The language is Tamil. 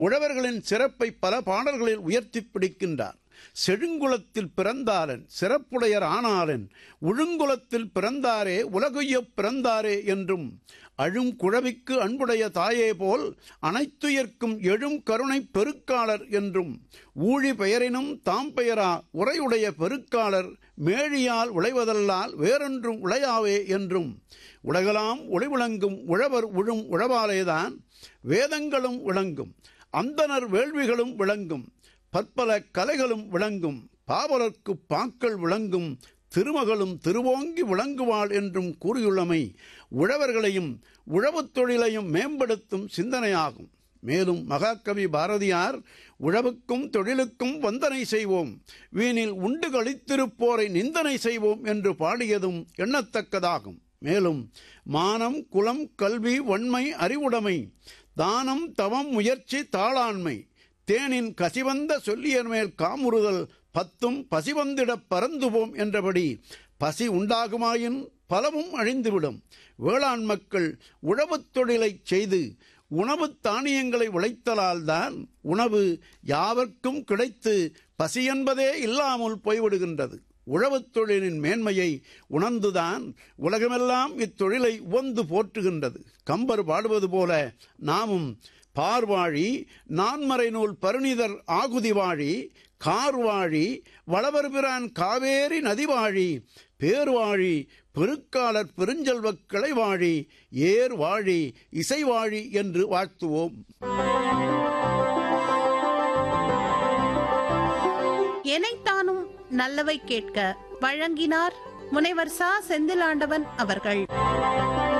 உழவர்களின் சிறப்பை பல பாடல்களில் உயர்த்திப் பிடிக்கின்றார் செழுங்குலத்தில் பிறந்தாரன் சிறப்புடையர் ஆனாரன் உழுங்குலத்தில் பிறந்தாரே உலகுய்யப் பிறந்தாரே என்றும் அழும் குழவிக்கு அன்புடைய தாயே போல் அனைத்துயர்க்கும் எழும் கருணை பெருக்காளர் என்றும் ஊழி பெயரினும் தாம் பெயரா உரையுடைய பெருக்காளர் மேழியால் உழைவதல்லால் வேறொன்றும் உழையாவே என்றும் உலகலாம் ஒளி விளங்கும் உழவர் உழும் உழவாலேதான் வேதங்களும் விளங்கும் அந்தனர் வேள்விகளும் விளங்கும் பற்பல கலைகளும் விளங்கும் பாவலர்க்கு பாக்கள் விளங்கும் திருமகளும் திருவோங்கி விளங்குவாள் என்றும் கூறியுள்ளமை உழவர்களையும் உழவுத் தொழிலையும் மேம்படுத்தும் சிந்தனையாகும் மேலும் மகாகவி பாரதியார் உழவுக்கும் தொழிலுக்கும் வந்தனை செய்வோம் வீணில் உண்டு கழித்திருப்போரை நிந்தனை செய்வோம் என்று பாடியதும் எண்ணத்தக்கதாகும் மேலும் மானம் குலம் கல்வி வன்மை அறிவுடைமை தானம் தவம் முயற்சி தாளாண்மை தேனின் கசிவந்த சொல்லியர் மேல் காமுறுதல் பத்தும் பசிவந்திடப் பறந்துவோம் என்றபடி பசி உண்டாகுமாயின் பலவும் அழிந்துவிடும் வேளாண் மக்கள் உழவுத் தொழிலைச் செய்து உணவுத் தானியங்களை விளைத்தலால்தான் உணவு யாவர்க்கும் கிடைத்து பசி என்பதே இல்லாமல் போய்விடுகின்றது உழவுத் தொழிலின் மேன்மையை உணர்ந்துதான் உலகமெல்லாம் இத்தொழிலை உவந்து போற்றுகின்றது கம்பர் பாடுவது போல நாமும் பார்வாழி நான்மறை நூல் பருணிதர் ஆகுதிவாழி கார்வாழி வளவர்பிரான் காவேரி நதிவாழி பேர்வாழி பெருக்காளர் பெருஞ்செல்வக் கிளைவாழி ஏர் வாழி இசைவாழி என்று வாழ்த்துவோம் எனைத்தானும் நல்லவை கேட்க வழங்கினார் முனைவர் சா செந்திலாண்டவன் அவர்கள்